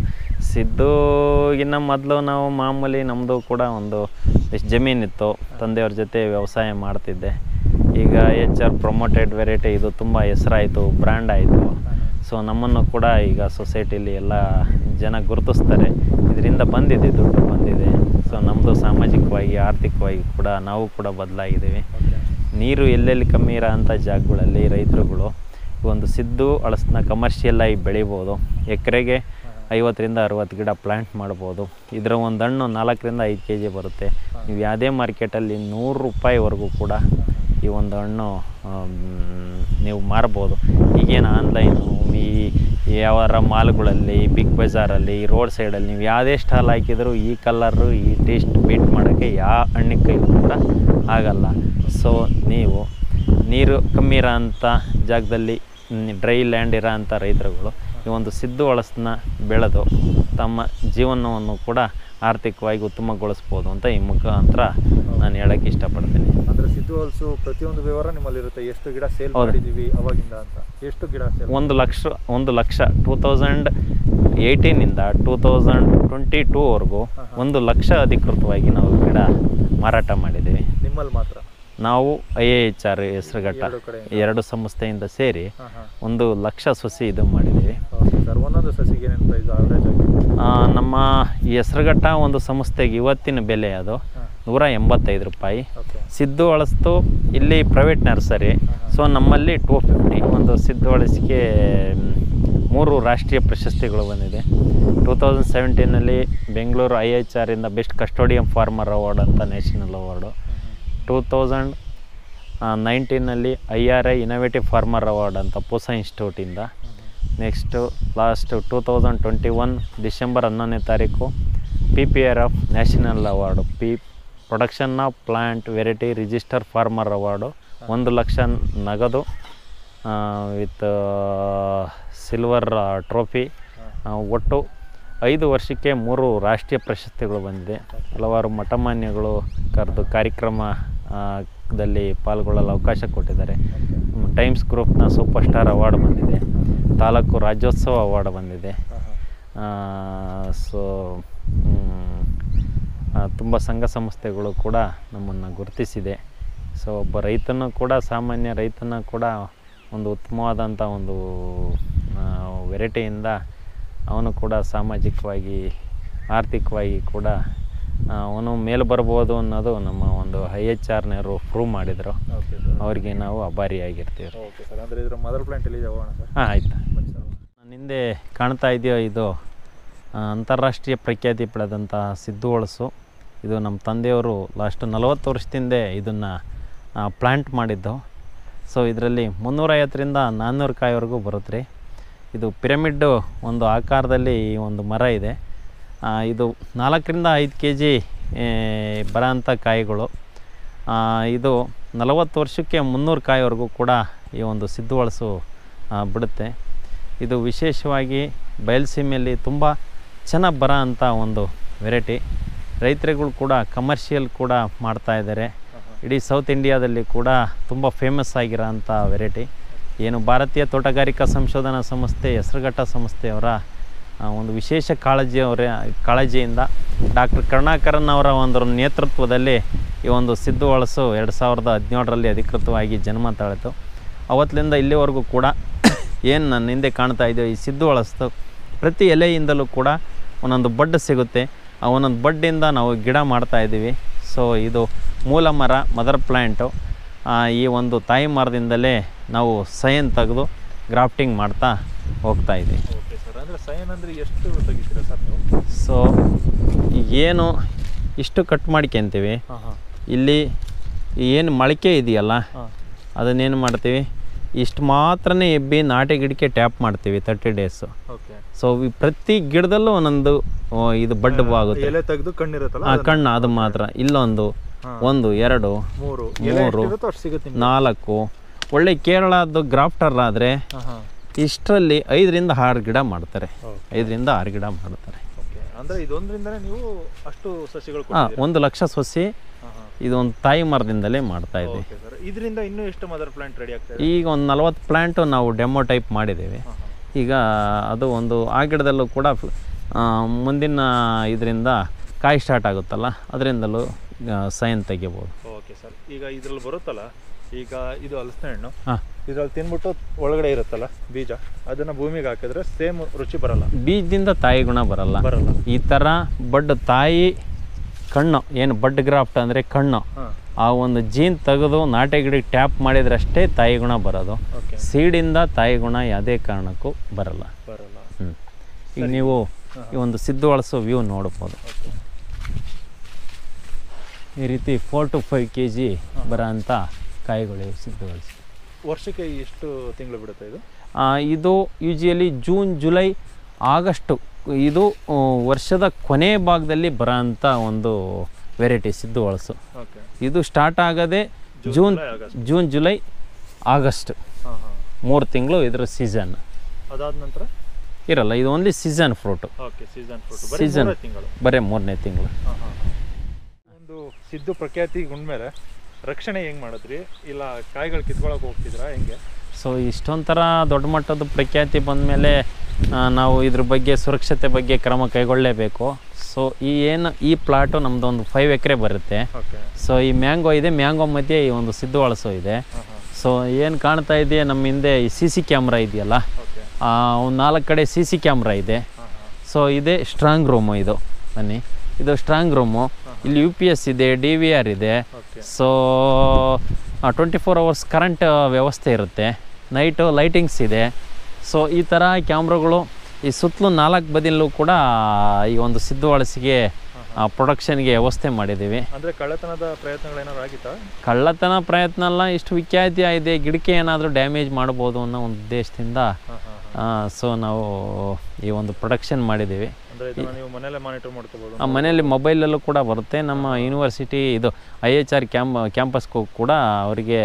ಸಿದ್ದುಗಿನ್ನ ಮೊದಲು ನಾವು ಮಾಮೂಲಿ ನಮ್ಮದು ಕೂಡ ಒಂದು ಎಷ್ಟು ಜಮೀನಿತ್ತು ತಂದೆಯವ್ರ ಜೊತೆ ವ್ಯವಸಾಯ ಮಾಡ್ತಿದ್ದೆ ಈಗ ಎಚ್ ಆರ್ ಪ್ರೊಮೋಟೆಡ್ ವೆರೈಟಿ ಇದು ತುಂಬ ಹೆಸರಾಯಿತು ಬ್ರ್ಯಾಂಡ್ ಆಯಿತು ಸೊ ನಮ್ಮನ್ನು ಕೂಡ ಈಗ ಸೊಸೈಟಿಲಿ ಎಲ್ಲ ಜನ ಗುರುತಿಸ್ತಾರೆ ಇದರಿಂದ ಬಂದಿದೆ ದುಡ್ಡು ಬಂದಿದೆ ಸೊ ನಮ್ಮದು ಸಾಮಾಜಿಕವಾಗಿ ಆರ್ಥಿಕವಾಗಿ ಕೂಡ ನಾವು ಕೂಡ ಬದಲಾಗಿದ್ದೀವಿ ಓಕೆ ನೀರು ಎಲ್ಲೆಲ್ಲಿ ಕಮ್ಮಿ ಇರೋ ಅಂಥ ಜಾಗಗಳಲ್ಲಿ ರೈತರುಗಳು ಈ ಒಂದು ಸಿದ್ದು ಹಳಸನ್ನ ಕಮರ್ಷಿಯಲ್ಲಾಗಿ ಬೆಳಿಬೋದು ಎಕರೆಗೆ ಐವತ್ತರಿಂದ ಅರುವತ್ತು ಗಿಡ ಪ್ಲ್ಯಾಂಟ್ ಮಾಡ್ಬೋದು ಇದರ ಒಂದು ಹಣ್ಣು ನಾಲ್ಕರಿಂದ ಐದು ಕೆ ಜಿ ಬರುತ್ತೆ ನೀವು ಯಾವುದೇ ಮಾರ್ಕೆಟಲ್ಲಿ ನೂರು ರೂಪಾಯಿವರೆಗೂ ಕೂಡ ಈ ಒಂದು ಹಣ್ಣು ಆಮ್, ನೀವು ಮಾರ್ಬೋದು ಈಗೇನು ಆನ್ಲೈನು ಈ ಯಾವಾರ ಮಾಲ್ಗಳಲ್ಲಿ ಬಿಗ್ ಬಜಾರಲ್ಲಿ ರೋಡ್ ಸೈಡಲ್ಲಿ ನೀವು ಯಾವುದೇ ಸ್ಟಾಲ್ ಹಾಕಿದರೂ ಈ ಕಲರು ಈ ಟೇಸ್ಟ್ ಬೀಟ್ ಮಾಡೋಕ್ಕೆ ಯಾವ ಹಣ್ಣಿನ ಕೈಲೂ ಕೂಡ ಆಗಲ್ಲ ಸೊ ನೀವು ನೀರು ಕಮ್ಮಿ ಇರೋ ಅಂಥ ಜಾಗದಲ್ಲಿ ಡ್ರೈ ಲ್ಯಾಂಡ್ ಇರೋ ಅಂಥ ರೈತರುಗಳು ಈ ಒಂದು ಸಿದ್ದು ಹಳಸನ್ನ ಬೆಳೆದು ತಮ್ಮ ಜೀವನವನ್ನು ಕೂಡ ಆರ್ಥಿಕವಾಗಿ ಉತ್ತಮಗೊಳಿಸ್ಬೋದು ಅಂತ ಈ ಮುಖಾಂತರ ನಾನು ಹೇಳೋಕ್ಕೆ ಇಷ್ಟಪಡ್ತೀನಿ ಅಂದ್ರೆ ಸಿದ್ದು ಹೊಲ್ಸು ಪ್ರತಿಯೊಂದು ವಿವರ ನಿಮ್ಮಲ್ಲಿ ಇರುತ್ತೆ ಎಷ್ಟು ಗಿಡ ಸೇಲ್ ಹೌದು. ಮಾಡಿದೀವಿ ಅವಾಗಿಂದ ಅಂತ ಎಷ್ಟು ಗಿಡ ಸೇಲ್ ಒಂದು ಲಕ್ಷ ಒಂದು ಲಕ್ಷ ಟೂ ತೌಸಂಡ್ ಏಯ್ಟೀನಿಂದ ಟೂ ತೌಸಂಡ್ ಟ್ವೆಂಟಿ ಟೂವರೆಗೂ ಹಾ, ಹಾ. ಒಂದು ಲಕ್ಷ ಅಧಿಕೃತವಾಗಿ ನಾವು ಗಿಡ ಮಾರಾಟ ಮಾಡಿದ್ದೀವಿ ನಿಮ್ಮಲ್ಲಿ ಮಾತ್ರ ನಾವು I A H R Hesaraghatta ಎರಡು ಕಡೆಯಿಂದ. ಎರಡು ಸಂಸ್ಥೆಯಿಂದ ಸೇರಿ ಹಾಂ ಹಾಂ ಒಂದು ಲಕ್ಷ ಸೊಸಿ ಇದು ಮಾಡಿದ್ದೀವಿ ಓಕೆ ಸರ್ ಒಂದೊಂದು ಸಸಿಗೆ ಏನೇನು ಪ್ರೈಸ್ ಆವ್ರೇಜ್ ಆಗಿ ಆ, ನಮ್ಮ ಈ ಹೆಸರುಘಟ್ಟ ಒಂದು ಸಂಸ್ಥೆಗೆ ಇವತ್ತಿನ ಬೆಲೆ ಅದು ಹಾಂ ನೂರ ಎಂಬತ್ತೈದು ರೂಪಾಯಿ ಓಕೆ ಸಿದ್ದು ಅಳಸ್ತು ಇಲ್ಲಿ ಪ್ರೈವೇಟ್ ನರ್ಸರಿ ಸೊ ನಮ್ಮಲ್ಲಿ ಟೂ ಫಿಫ್ಟಿ ಒಂದು ಸಿದ್ದು ಅಳಸಿಗೆ ಮ್, ಮೂರು ರಾಷ್ಟ್ರೀಯ ಪ್ರಶಸ್ತಿಗಳು ಬಂದಿದೆ ಟೂ ತೌಸಂಡ್ ಸೆವೆಂಟೀನಲ್ಲಿ ಬೆಂಗಳೂರು ಐ ಎಚ್ ಆರಿಂದ ಬೆಸ್ಟ್ ಕಸ್ಟೋಡಿಯಂ ಫಾರ್ಮರ್ ಅವಾರ್ಡ್ ಅಂತ ನ್ಯಾಷನಲ್ ಅವಾರ್ಡು ಟೂ ತೌಸಂಡ್ ನೈನ್ಟೀನಲ್ಲಿ I R I innovative farmer award ಅಂತ ಪೂಸಾ ಇನ್ಸ್ಟಿಟ್ಯೂಟಿಂದ next last two thousand twenty one December ಹನ್ನೊಂದನೇ ತಾರೀಕು P P R of national award P production of plant variety register farmer award ಒಂದು ಲಕ್ಷ ನಗದು with silver trophy ಒಟ್ಟು ಐದು ವರ್ಷಕ್ಕೆ ಮೂರು ರಾಷ್ಟ್ರೀಯ ಪ್ರಶಸ್ತಿಗಳು ಬಂದಿದೆ ಹಲವಾರು ಮಠಮಾನ್ಯಗಳು ಕರೆದು ಕಾರ್ಯಕ್ರಮ ಆ, ದಲ್ಲಿ ಪಾಲ್ಗೊಳ್ಳಲು ಅವಕಾಶ ಕೊಟ್ಟಿದ್ದಾರೆ ಟೈಮ್ಸ್ ಗ್ರೂಪ್ನ ಸೂಪರ್ ಸ್ಟಾರ್ ಅವಾರ್ಡ್ ಬಂದಿದೆ ತಾಲೂಕು ರಾಜ್ಯೋತ್ಸವ ಅವಾರ್ಡ್ ಬಂದಿದೆ ಹಾಂ ಹಾಂ ಸೊ ತುಂಬ ಸಂಘ ಸಂಸ್ಥೆಗಳು ಕೂಡ ನಮ್ಮನ್ನು ಗುರುತಿಸಿದೆ ಸೊ ಒಬ್ಬ ರೈತನು ಕೂಡ ಸಾಮಾನ್ಯ ರೈತನ ಕೂಡ ಒಂದು ಉತ್ತಮವಾದಂಥ ಒಂದು ವೆರೈಟಿಯಿಂದ ಅವನು ಕೂಡ ಸಾಮಾಜಿಕವಾಗಿ ಆರ್ಥಿಕವಾಗಿ ಕೂಡ ಆ, ಅವನು ಮೇಲೆ ಬರ್ಬೋದು ಅನ್ನೋದು ನಮ್ಮ ಒಂದು ಐ ಎಚ್ ಆರ್ನವರು ಪ್ರೂವ್ ಮಾಡಿದರು ಓಕೆ ಸರ್ ಅವರಿಗೆ ನಾವು ಅಭಾರಿಯಾಗಿರ್ತೀವಿ ಓಕೆ ಸರ್ ಅಂದರೆ ಇದರ ಮದರ್ ಪ್ಲಾಂಟ್ ಎಲ್ಲಿದೆ ಹೋಗೋಣ ಸರ್ ಹಾಂ ಆಯ್ತು ಬನ್ನಿ ಸರ್ ನನ್ನ ಹಿಂದೆ ಕಾಣ್ತಾ ಇದೆಯೋ ಇದು ಆ, ಅಂತಾರಾಷ್ಟ್ರೀಯ ಪ್ರಖ್ಯಾತಿ ಪಡೆದಂತಹ ಸಿದ್ದು ಹೊಳಸು ಇದು ನಮ್ಮ ತಂದೆಯವರು ಲಾಸ್ಟ್ ನಲವತ್ತು ವರ್ಷದಿಂದ ಇದನ್ನು ಪ್ಲ್ಯಾಂಟ್ ಮಾಡಿದ್ದು ಸೊ ಇದರಲ್ಲಿ ಮುನ್ನೂರೈವತ್ತರಿಂದ ನಾನ್ನೂರು ಕಾಯಿವರೆಗೂ ಬರುತ್ತೆ ರೀ ಇದು ಪಿರಮಿಡ್ಡು ಒಂದು ಆಕಾರದಲ್ಲಿ ಈ ಒಂದು ಮರ ಇದೆ ಆ, ಇದು ನಾಲ್ಕರಿಂದ ಐದು ಕೆ ಜಿ ಬರೋಂಥ ಕಾಯಿಗಳು ಆ, ಇದು ನಲವತ್ತು ವರ್ಷಕ್ಕೆ ಮುನ್ನೂರು ಕಾಯಿವರೆಗೂ ಕೂಡ ಈ ಒಂದು ಸಿದ್ದು ಹಳಸು ಆ, ಬಿಡುತ್ತೆ ಇದು ವಿಶೇಷವಾಗಿ ಬಯಲುಸೀಮೆಯಲ್ಲಿ ತುಂಬ ಚೆನ್ನಾಗಿ ಬರೋ ಅಂಥ ಒಂದು ವೆರೈಟಿ ರೈತರುಗಳು ಕೂಡ ಕಮರ್ಷಿಯಲ್ ಕೂಡ ಮಾಡ್ತಾ ಇದ್ದಾರೆ ಇಡೀ ಸೌತ್ ಇಂಡಿಯಾದಲ್ಲಿ ಕೂಡ ತುಂಬ ಫೇಮಸ್ ಆಗಿರೋ ಅಂಥ ವೆರೈಟಿ ಏನು ಭಾರತೀಯ ತೋಟಗಾರಿಕಾ ಸಂಶೋಧನಾ ಸಂಸ್ಥೆ ಹೆಸರುಘಟ್ಟ ಸಂಸ್ಥೆಯವರ ಆ, ಒಂದು ವಿಶೇಷ ಕಾಳಜಿಯವರ ಕಾಳಜಿಯಿಂದ ಡಾಕ್ಟರ್ ಕರುಣಾಕರನ್ ಅವರ ಒಂದು ನೇತೃತ್ವದಲ್ಲಿ ಈ ಒಂದು ಸಿದ್ದು ಹಳಸು ಎರಡು ಸಾವಿರದ ಹದಿನೇಳರಲ್ಲಿ ಅಧಿಕೃತವಾಗಿ ಜನ್ಮ ತಾಳಿತು ಅವತ್ತಿನಿಂದ ಇಲ್ಲಿವರೆಗೂ ಕೂಡ ಏನು ನನ್ನ ಹಿಂದೆ ಕಾಣ್ತಾ ಇದೆಯೋ ಈ ಸಿದ್ದು ಹಳಸ್ತು ಪ್ರತಿ ಎಲೆಯಿಂದಲೂ ಕೂಡ ಒಂದೊಂದು ಬಡ್ ಸಿಗುತ್ತೆ ಆ ಒಂದೊಂದು ಬಡ್ಡಿಂದ ನಾವು ಗಿಡ ಮಾಡ್ತಾ ಇದ್ದೀವಿ ಸೊ ಇದು ಮೂಲ ಮರ ಮದರ್ ಪ್ಲ್ಯಾಂಟು ಈ ಒಂದು ತಾಯಿ ಮರದಿಂದಲೇ ನಾವು ಸೈನ್ ತೆಗೆದು ಗ್ರಾಫ್ಟಿಂಗ್ ಮಾಡ್ತಾ ಹೋಗ್ತಾ ಇದ್ದೀವಿ ಓಕೆ ಸರ್ ಅಂದರೆ ಸೈನ್ ಅಂದರೆ ಎಷ್ಟು ತೆಗಿತೀರಾ ಸರ್ ನೀವು ಸೊ ಏನು ಇಷ್ಟು ಕಟ್ ಮಾಡ್ಕೊಂತೀವಿ ಹಾಂ ಹಾಂ ಇಲ್ಲಿ ಏನು ಮೊಳಕೆ ಇದೆಯಲ್ಲ ಹಾಂ ಅದನ್ನೇನು ಮಾಡ್ತೀವಿ ಇಷ್ಟು ಮಾತ್ರನೇ ಎಬ್ಬಿ ನಾಟಿ ಗಿಡಕ್ಕೆ ಟ್ಯಾಪ್ ಮಾಡ್ತೀವಿ ತರ್ಟಿ ಡೇಸು ಓಕೆ ಸೊ ಈ ಪ್ರತಿ ಗಿಡದಲ್ಲೂ ಒಂದೊಂದು ಆ, ಇದು ಬಡ್ ಆಗುತ್ತೆ ಎಲೆ ತೆಗೆದು ಕಣ್ಣಿರುತ್ತಲ್ಲ ಆ ಅದನ್ನ- ಕಣ್ಣು ಅದು ಮಾತ್ರ ಇಲ್ಲೊಂದು ಹಾ. ಒಂದು ಎರಡು ಮೂರು ಎಲೆ ಮೂರು ಎಷ್ಟಿರುತ್ತೋ ಅಷ್ಟು ಸಿಗುತ್ತೆ ನಿಮ್ಗೆ ನಾಲ್ಕು ಒಳ್ಳೆ ಕೇರಳದ್ದು ಗ್ರಾಫ್ಟರ್ ಆದರೆ ಹಾಂ ಹಾಂ ಇಷ್ಟರಲ್ಲಿ ಐದರಿಂದ ಆರು ಗಿಡ ಮಾಡ್ತಾರೆ ಓಕೆ ಐದರಿಂದ ಆರು ಗಿಡ ಮಾಡ್ತಾರೆ ಓಕೆ ಅಂದರೆ ಇದೊಂದರಿಂದನೇ ನೀವು ಅಷ್ಟು ಸಸಿಗಳು ಹಾಂ ಕೊಟ್ಟಿದ್ದೀರಾ ಒಂದು ಲಕ್ಷ ಸೊಸಿ ಹಾಂ ಹಾಂ ಇದು ಒಂದು ತಾಯಿ ಮರದಿಂದಲೇ ಮಾಡ್ತಾ ಇದ್ದೀವಿ ಓಕೆ ಸರ್ ಇದರಿಂದ ಇನ್ನೂ ಎಷ್ಟು ಮದರ್ ಪ್ಲಾಂಟ್ ರೆಡಿ ಆಗ್ತಾ ಇದೆ ಈಗ ಒಂದು ನಲ್ವತ್ತು ಪ್ಲ್ಯಾಂಟು ನಾವು ಡೆಮೋ ಟೈಪ್ ಮಾಡಿದ್ದೀವಿ ಹಾಂ ಹಾಂ ಈಗ ಅದು ಒಂದು ಆ ಗಿಡದಲ್ಲೂ ಕೂಡ ಫ್- ಆ, ಮುಂದಿನ ಇದರಿಂದ ಕಾಯಿ ಸ್ಟಾರ್ಟ್ ಆಗುತ್ತಲ್ಲ ಅದರಿಂದಲೂ ಸೈನ್ ತೆಗಿಬೋದು ಓಕೆ ಸರ್ ಈಗ ಇದ್ರಲ್ಲಿ ಬರುತ್ತಲ್ಲ ಈಗ ಇದು ಹಲಸಿನ ಹಣ್ಣು ಹಾಂ ಇದ್ರಲ್ಲಿ ತಿನ್ಬಿಟ್ಟು ಒಳಗಡೆ ಇರುತ್ತಲ್ಲ ಬೀಜ ಅದನ್ನ ಭೂಮಿಗೆ ಹಾಕಿದ್ರೆ ಸೇಮ್ ರುಚಿ ಬರಲ್ಲ ಬೀಜದಿಂದ ತಾಯಿ ಗುಣ ಬರಲ್ಲ ಬರಲ್ಲ ಈ ಥರ ಬಡ್ ತಾಯಿ ಕಣ್ಣು ಏನು ಬಡ್ ಗ್ರಾಫ್ಟ್ ಅಂದರೆ ಕಣ್ಣು ಹಾಂ ಆ ಒಂದು ಜೀನ್ ತೆಗೆದು ನಾಟಿ ಗಿಡಕ್ಕೆ ಟ್ಯಾಪ್ ಮಾಡಿದ್ರಷ್ಟೇ ತಾಯಿ ಗುಣ ಬರೋದು ಓಕೆ ಸೀಡಿಂದ ತಾಯಿ ಗುಣ ಯಾವುದೇ ಕಾರಣಕ್ಕೂ ಬರಲ್ಲ ಬರಲ್ಲ ಹ್ಞೂ ಈಗ ನೀವು ಈ ಒಂದು ಸಿದ್ದು ಅಳಸೋ ವ್ಯೂ ನೋಡ್ಬೋದು ಓಕೆ ಈ ರೀತಿ four to five K G ಬರೋ ಅಂಥ ಕಾಯಿಗಳು ಸಿದ್ದು ಅಳಸಿ ವರ್ಷಕ್ಕೆ ಎಷ್ಟು ತಿಂಗಳು ಬಿಡುತ್ತೆ ಇದು ಆ, ಇದು ಯೂಶಿಯಲಿ ಜೂನ್ ಜುಲೈ ಆಗಸ್ಟು ಇದು ಆ, ವರ್ಷದ ಕೊನೆ ಭಾಗದಲ್ಲಿ ಬರೋ ಅಂಥ ಒಂದು ವೆರೈಟಿ ಸಿದ್ದು ಅಳಸು ಓಕೆ ಇದು ಸ್ಟಾರ್ಟ್ ಆಗೋದೇ June July, August June July August ಹಾಂ ಹಾಂ ಮೂರು ತಿಂಗಳು ಇದ್ರ ಸೀಸನ್ ಅದಾದ ನಂತರ ಇರಲ್ಲ ಇದು only season fruit okay season fruit ಬರೀ Season. ಮೂರೇ ತಿಂಗಳು ಬರೀ ಮೂರನೇ ತಿಂಗಳು ಹಾಂ ಹಾಂ ಒಂದು ಸಿದ್ದು ಪ್ರಖ್ಯಾತಿ ಗುಂಡ್ಮೇಲೆ ರಕ್ಷಣೆ ಹೆಂಗೆ ಮಾಡಿದ್ರಿ ಇಲ್ಲ ಕಾಯಿಗಳು ಕಿತ್ಕೊಳಕ್ಕೆ ಹೋಗ್ತಿದ್ರಾ ಹೆಂಗೆ ಸೊ ಇಷ್ಟೊಂಥರ ದೊಡ್ಡ ಮಟ್ಟದ ಪ್ರಖ್ಯಾತಿ ಬಂದಮೇಲೆ ನಾವು ಇದ್ರ ಬಗ್ಗೆ ಸುರಕ್ಷತೆ ಬಗ್ಗೆ ಕ್ರಮ ಕೈಗೊಳ್ಳಲೇಬೇಕು ಸೊ ಈ ಏನು ಈ ಪ್ಲಾಟು ನಮ್ಮದು ಒಂದು ಫೈವ್ ಎಕರೆ ಬರುತ್ತೆ ಓಕೆ ಸೊ ಈ ಮ್ಯಾಂಗೋ ಇದೆ ಮ್ಯಾಂಗೋ ಮಧ್ಯೆ ಈ ಒಂದು ಸಿದ್ದು ಅಳಸೋ ಇದೆ ಹಾಂ ಹಾಂ ಸೊ ಏನು ಕಾಣ್ತಾ ಇದೆಯಾ ನಮ್ಮ ಹಿಂದೆ ಈ ಸಿ ಸಿ ಕ್ಯಾಮ್ರಾ ಇದೆಯಲ್ಲ ಓಕೆ ಒಂದು ನಾಲ್ಕು ಕಡೆ ಸಿ ಸಿ ಕ್ಯಾಮ್ರಾ ಇದೆ ಹಾಂ ಹಾಂ ಸೊ ಇದೇ ಸ್ಟ್ರಾಂಗ್ ರೂಮು ಇದು ಬನ್ನಿ ಇದು ಸ್ಟ್ರಾಂಗ್ ರೂಮು ಇಲ್ಲಿ ಯು ಪಿ ಎಸ್ ಇದೆ ಡಿ ವಿ ಆರ್ ಇದೆ okay so twenty four hours current ವ್ಯವಸ್ಥೆ ಇರುತ್ತೆ ನೈಟು ಲೈಟಿಂಗ್ಸ್ ಇದೆ ಸೊ ಈ ಥರ ಕ್ಯಾಮ್ರಾಗಳು ಈ ಸುತ್ತಲೂ ನಾಲ್ಕು ಬದಿಯಲ್ಲೂ ಕೂಡ ಈ ಒಂದು ಸಿದ್ದು ಅಳಸಿಗೆ ಪ್ರೊಡಕ್ಷನ್ಗೆ ವ್ಯವಸ್ಥೆ ಮಾಡಿದ್ದೀವಿ ಅಂದರೆ ಕಳ್ಳತನದ ಪ್ರಯತ್ನಗಳೇನಾದ್ರು ಆಗಿತ್ತಾ ಕಳ್ಳತನ ಪ್ರಯತ್ನ ಎಲ್ಲ ಇಷ್ಟು ವಿಖ್ಯಾತಿ ಇದೆ ಗಿಡಕ್ಕೆ ಏನಾದರೂ ಡ್ಯಾಮೇಜ್ ಮಾಡ್ಬೋದು ಅನ್ನೋ ಒಂದು ಉದ್ದೇಶದಿಂದ ಹಾಂ ಹಾಂ ಹಾಂ ಸೊ ನಾವು ಈ ಒಂದು ಪ್ರೊಡಕ್ಷನ್ ಮಾಡಿದ್ದೀವಿ ಅಂದರೆ ಇದನ್ನ ನೀವು ಮನೇಲೆ ಮಾನಿಟರ್ ಮಾಡ್ಕೋಬೋದು ಆ ಮನೆಯಲ್ಲಿ ಮೊಬೈಲಲ್ಲೂ ಕೂಡ ಬರುತ್ತೆ ನಮ್ಮ ಯೂನಿವರ್ಸಿಟಿ ಇದು ಐ ಎಚ್ ಆರ್ ಕ್ಯಾಂಪ್ ಕ್ಯಾಂಪಸ್ಗೂ ಕೂಡ ಅವರಿಗೆ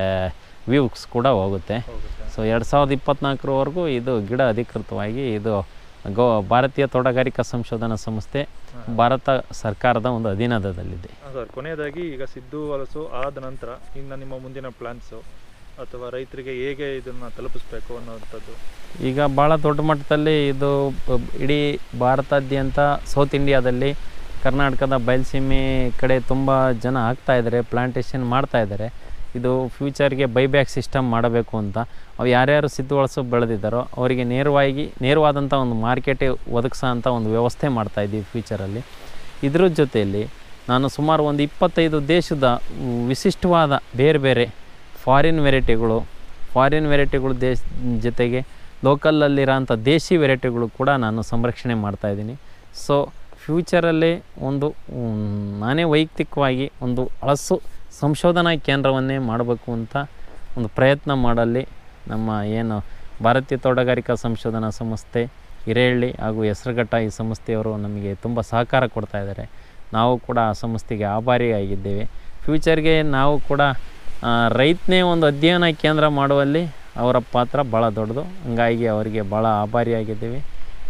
ವ್ಯೂಸ್ ಕೂಡ ಹೋಗುತ್ತೆ ಹೋಗುತ್ತೆ ಸೊ ಎರಡು ಸಾವಿರದ ಇಪ್ಪತ್ನಾಲ್ಕರವರೆಗೂ ಇದು ಗಿಡ ಅಧಿಕೃತವಾಗಿ ಇದು ಗೋ ಭಾರತೀಯ ತೋಟಗಾರಿಕಾ ಸಂಶೋಧನಾ ಸಂಸ್ಥೆ ಭಾರತ ಸರ್ಕಾರದ ಒಂದು ಅಧೀನದಲ್ಲಿದೆ ಹಾಂ ಸರ್ ಕೊನೆಯದಾಗಿ ಈಗ ಸಿದ್ದು ಹಲಸು ಆದ ನಂತರ ಇನ್ನು ನಿಮ್ಮ ಮುಂದಿನ ಪ್ಲ್ಯಾನ್ಸು ಅಥವಾ ರೈತರಿಗೆ ಹೇಗೆ ಇದನ್ನು ತಲುಪಿಸ್ಬೇಕು ಅನ್ನೋವಂಥದ್ದು ಈಗ ಭಾಳ ದೊಡ್ಡ ಮಟ್ಟದಲ್ಲಿ ಇದು ಬ- ಇಡೀ ಭಾರತಾದ್ಯಂತ ಸೌತ್ ಇಂಡಿಯಾದಲ್ಲಿ ಕರ್ನಾಟಕದ ಬಯಲುಸೀಮೆ ಕಡೆ ತುಂಬ ಜನ ಆಗ್ತಾ ಇದ್ದಾರೆ ಪ್ಲಾಂಟೇಶನ್ ಮಾಡ್ತಾ ಇದ್ದಾರೆ ಇದು ಫ್ಯೂಚರ್ಗೆ ಬೈಬ್ಯಾಕ್ ಸಿಸ್ಟಮ್ ಮಾಡಬೇಕು ಅಂತ ಅವು ಯಾರ್ಯಾರು ಸಿದ್ಧವಳಸು ಬೆಳೆದಿದ್ದಾರೋ ಅವರಿಗೆ ನೇರವಾಗಿ ನೇರವಾದಂಥ ಒಂದು ಮಾರ್ಕೆಟೇ ಒದಗಿಸೋ ಅಂಥ ಒಂದು ವ್ಯವಸ್ಥೆ ಮಾಡ್ತಾ ಇದ್ದೀವಿ ಫ್ಯೂಚರಲ್ಲಿ ಇದ್ರ ಜೊತೆಯಲ್ಲಿ ನಾನು ಸುಮಾರು ಒಂದು ಇಪ್ಪತ್ತೈದು ದೇಶದ ವಿಶಿಷ್ಟವಾದ ಬೇರೆ ಬೇರೆ ಫಾರಿನ್ ವೆರೈಟಿಗಳು ಫಾರಿನ್ ವೆರೈಟಿಗಳು ದೇಶ ಜೊತೆಗೆ ಲೋಕಲಲ್ಲಿರೋಂಥ ದೇಶಿ ವೆರೈಟಿಗಳು ಕೂಡ ನಾನು ಸಂರಕ್ಷಣೆ ಮಾಡ್ತಾಯಿದ್ದೀನಿ ಸೊ ಫ್ಯೂಚರಲ್ಲಿ ಒಂದು ಮ್, ನಾನೇ ವೈಯಕ್ತಿಕವಾಗಿ ಒಂದು ಹಳಸು ಸಂಶೋಧನಾ ಕೇಂದ್ರವನ್ನೇ ಮಾಡಬೇಕು ಅಂತ ಒಂದು ಪ್ರಯತ್ನ ಮಾಡಲ್ಲಿ ನಮ್ಮ ಏನು ಭಾರತೀಯ ತೋಟಗಾರಿಕಾ ಸಂಶೋಧನಾ ಸಂಸ್ಥೆ ಹಿರೇಹಳ್ಳಿ ಹಾಗೂ ಹೆಸರುಘಟ್ಟ ಈ ಸಂಸ್ಥೆಯವರು ನಮಗೆ ತುಂಬ ಸಹಕಾರ ಕೊಡ್ತಾ ಇದ್ದಾರೆ ನಾವು ಕೂಡ ಆ ಸಂಸ್ಥೆಗೆ ಆಭಾರಿಯಾಗಿದ್ದೇವೆ ಫ್ಯೂಚರ್ಗೆ ನಾವು ಕೂಡ ಆ, ರೈತನೇ ಒಂದು ಅಧ್ಯಯನ ಕೇಂದ್ರ ಮಾಡುವಲ್ಲಿ ಅವರ ಪಾತ್ರ ಭಾಳ ದೊಡ್ಡದು ಹಂಗಾಗಿ ಅವರಿಗೆ ಭಾಳ ಆಭಾರಿಯಾಗಿದ್ದೀವಿ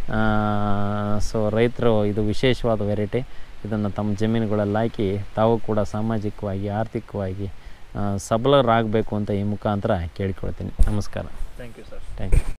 ಸೊ ರೈತರು ಇದು ವಿಶೇಷವಾದ ವೆರೈಟಿ ಇದನ್ನು ತಮ್ಮ ಜಮೀನುಗಳಲ್ಲಿ ಹಾಕಿ ತಾವು ಕೂಡ ಸಾಮಾಜಿಕವಾಗಿ ಆರ್ಥಿಕವಾಗಿ ಆ, ಸಬಲರಾಗಬೇಕು ಅಂತ ಈ ಮುಖಾಂತರ ಕೇಳಿಕೊಳ್ತೀನಿ ನಮಸ್ಕಾರ thank you sir thank you